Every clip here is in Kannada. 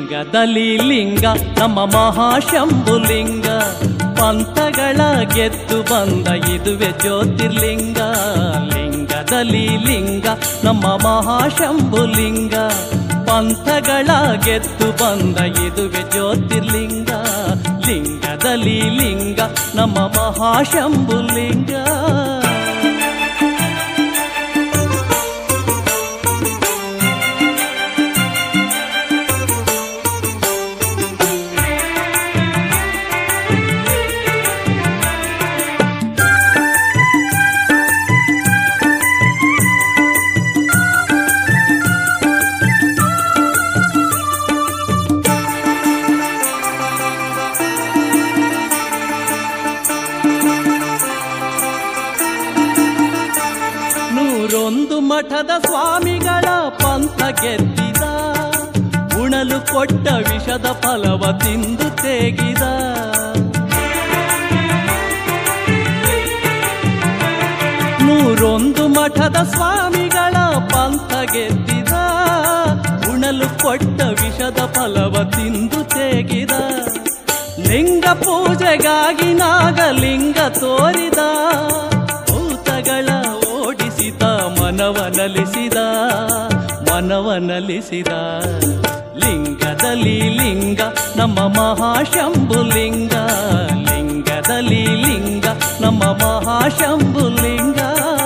ಲಿಂಗದಲ್ಲಿ ಲಿಂಗ ನಮ್ಮ ಮಹಾಶಂಭುಲಿಂಗ ಪಂಥಗಳ ಗೆದ್ದು ಬಂದ ಇದುವೆ ಜ್ಯೋತಿರ್ಲಿಂಗ ಲಿಂಗದಲ್ಲಿ ಲಿಂಗ ನಮ್ಮ ಮಹಾಶಂಭುಲಿಂಗ ಪಂಥಗಳ ಗೆದ್ದು ಬಂದ ಇದುವೆ ಜ್ಯೋತಿರ್ಲಿಂಗ ಲಿಂಗದಲ್ಲಿ ಲಿಂಗ ನಮ್ಮ ಮಹಾಶಂಭುಲಿಂಗ ನೂರೊಂದು ಮಠದ ಸ್ವಾಮಿಗಳ ಪಂಥ ಗೆದ್ದಿದ ಉಣಲು ಕೊಟ್ಟ ವಿಷದ ಫಲವ ತಿಂದು ತೆಗಿದ ನೂರೊಂದು ಮಠದ ಸ್ವಾಮಿಗಳ ಪಂಥ ಗೆದ್ದಿದ ಉಣಲು ಕೊಟ್ಟ ವಿಷದ ಫಲವ ತಿಂದು ತೆಗಿದ ಲಿಂಗ ಪೂಜೆಗಾಗಿ ನಾಗಲಿಂಗ ತೋರಿದ ಭೂತಗಳ ಓಡಿಸಿದ ಮನವನಲಿಸಿದ ಮನವನಲಿಸಿದ ಲಿಂಗದಲ್ಲಿ ಲಿಂಗ ನಮ್ಮ ಮಹಾಶಂಭುಲಿಂಗ ಲಿಂಗದಲ್ಲಿ ಲಿಂಗ ನಮ್ಮ ಮಹಾಶಂಭುಲಿಂಗ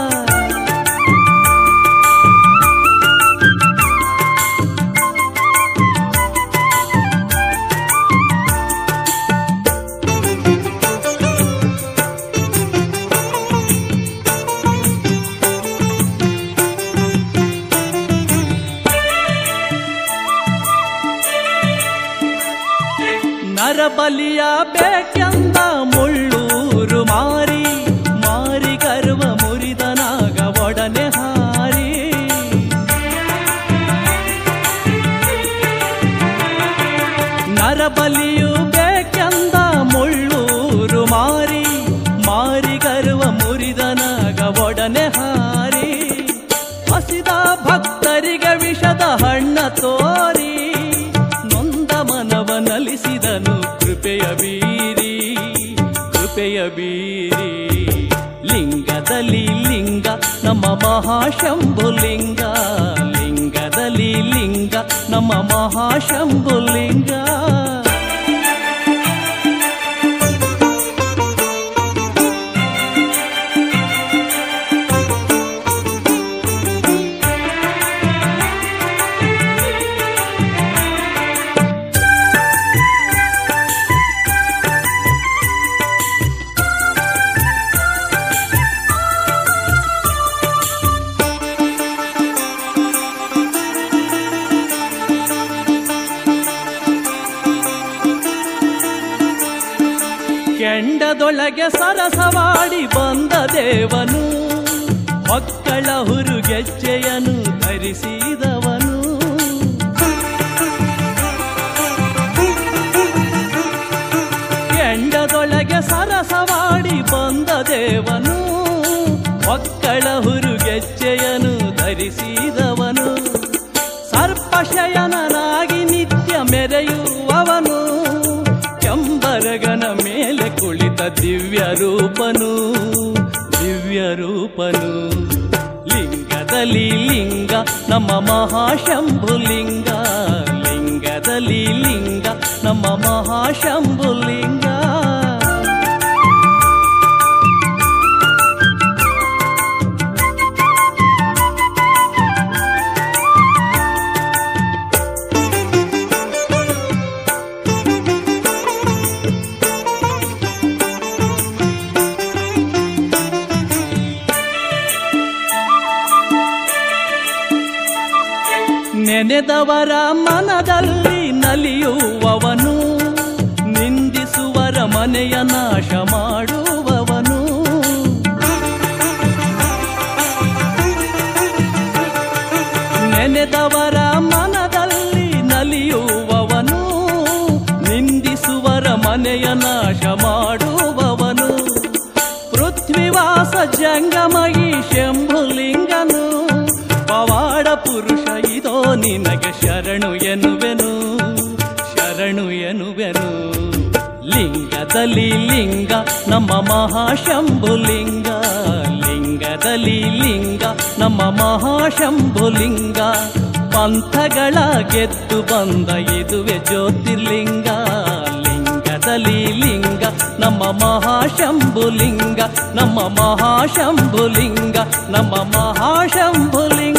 ನರಬಲಿಯ ಬೇಕೆಂದ ಮುಳ್ಳೂರು ಮಾರಿ ಮಾರಿ ಗರ್ವ ಮುರಿದನಾಗ ಒಡನೆ ಹಾರಿ ನರಬಲಿಯು ಬೇಕೆಂದ ಮುಳ್ಳೂರು ಮಾರಿ ಮಾರಿ ಗರ್ವ ಮುರಿದನಾಗ ಒಡನೆ ಹಾರಿ ಹಸಿದ ಭಕ್ತರಿಗೆ ವಿಷದ ಹಣ್ಣ ತೋರಿ ನೊಂದ ಮನವನಲಿಸಿದನು ಕೃಪೆಯ ಬೀರಿ ಕೃಪೆಯ ಬೀರಿ ಲಿಂಗದಲ್ಲಿ ಲಿಂಗ ನಮ್ಮ ಮಹಾಶಂಭುಲಿಂಗ ಲಿಂಗದಲ್ಲಿ ಲಿಂಗ ನಮ್ಮ ಮಹಾಶಂಭುಲಿಂಗ ಕೆಂಡದೊಳಗೆ ಸರಸವಾಡಿ ಬಂದ ದೇವನು ಮಕ್ಕಳ ಹುರುಗೆಜ್ಜೆಯನು ಧರಿಸಿದವನು ಕೆಂಡದೊಳಗೆ ಸರಸವಾಡಿ ಬಂದ ದೇವನು ಮಕ್ಕಳ ಹುರುಗೆಜ್ಜೆಯನು ಧರಿಸಿದವನು ಸರ್ಪಶಯನನಾಗಿ ನಿತ್ಯ ಮೆರೆಯುವವನು ಕೆಂಬರಗನ ಮೇಲೆ ಕುಳಿತ ದಿವ್ಯ ರೂಪನು ದಿವ್ಯ ರೂಪನು ಲಿಂಗದಲ್ಲಿ ಲಿಂಗ ನಮ್ಮ ಮಹಾಶಂಭುಲಿಂಗ ಲಿಂಗದಲ್ಲಿ ಲಿಂಗ ನಮ್ಮ ಮಹಾಶಂಭುಲಿಂಗ ನೆನೆದವರ ಮನದಲ್ಲಿ ನಲಿಯುವವನು ನಿಂದಿಸುವರ ಮನೆಯ ನಾಶ ಮಾಡುವವನು ನೆನೆದವರ ಮನದಲ್ಲಿ ನಲಿಯುವವನು ನಿಂದಿಸುವರ ಮನೆಯ ನಾಶ ಮಾಡುವವನು ಪೃಥ್ವಿವಾಸ ಜಂಗಮಗಿ ಶಂಭುಲಿಂಗನು ಪವಾಡ ಪುರುಷ ಇದೋ ನಿನಗೆ ಶರಣು ಎನ್ನುವೆನು ಶರಣು ಎನುವೆನು ಲಿಂಗದಲ್ಲಿ ಲಿಂಗ ನಮ್ಮ ಮಹಾಶಂಭುಲಿಂಗ ಲಿಂಗದಲ್ಲಿ ಲಿಂಗ ನಮ್ಮ ಮಹಾಶಂಭುಲಿಂಗ ಪಂಥಗಳ ಗೆದ್ದು ಬಂದ ಇದುವೆ ಜ್ಯೋತಿರ್ಲಿಂಗ ಲಿಂಗದಲ್ಲಿ ಲಿಂಗ ನಮ್ಮ ಮಹಾಶಂಭುಲಿಂಗ ನಮ್ಮ ಮಹಾಶಂಭುಲಿಂಗ ನಮ್ಮ ಮಹಾಶಂಭುಲಿಂಗ